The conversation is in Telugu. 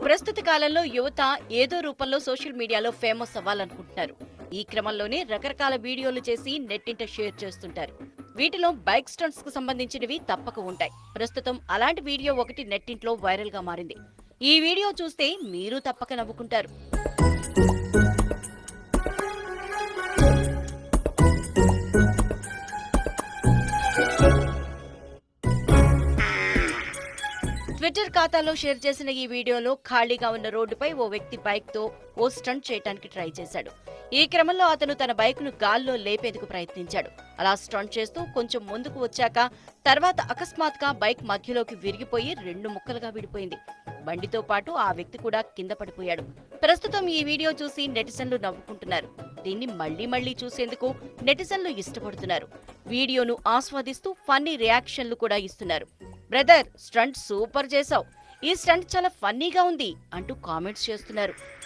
ప్రస్తుత కాలంలో యువత ఏదో రూపంలో సోషల్ మీడియాలో ఫేమస్ అవ్వాలనుకుంటున్నారు ఈ క్రమంలోనే రకరకాల వీడియోలు చేసి నెట్టింట షేర్ చేస్తుంటారు వీటిలో బైక్ స్టంట్స్ కు సంబంధించినవి తప్పక ఉంటాయి ప్రస్తుతం అలాంటి వీడియో ఒకటి నెట్టింట్లో వైరల్ గా మారింది ఈ వీడియో చూస్తే మీరు తప్పక నవ్వుకుంటారు ట్విట్టర్ ఖాతాలో షేర్ చేసిన ఈ వీడియోలో ఖాళీగా ఉన్న రోడ్డుపై ఓ వ్యక్తి బైక్ తో ఓ స్టంట్ చేయడానికి ట్రై చేశాడు ఈ క్రమంలో అతను తన బైక్ ను గాల్లో లేపేందుకు ప్రయత్నించాడు అలా స్టంట్ చేస్తూ కొంచెం ముందుకు వచ్చాక తర్వాత అకస్మాత్గా బైక్ మధ్యలోకి విరిగిపోయి రెండు ముక్కలుగా విడిపోయింది బండితో పాటు ఆ వ్యక్తి కూడా కింద పడిపోయాడు ప్రస్తుతం ఈ వీడియో చూసి నెటిజన్లు నవ్వుకుంటున్నారు దీన్ని మళ్లీ మళ్లీ చూసేందుకు నెటిజన్లు ఇష్టపడుతున్నారు వీడియోను ఆస్వాదిస్తూ ఫన్నీ రియాక్షన్లు కూడా ఇస్తున్నారు బ్రదర్ స్టంట్ సూపర్ చేసావు ఈ స్టంట్ చాలా ఫన్నీగా ఉంది అంటూ కామెంట్స్ చేస్తున్నారు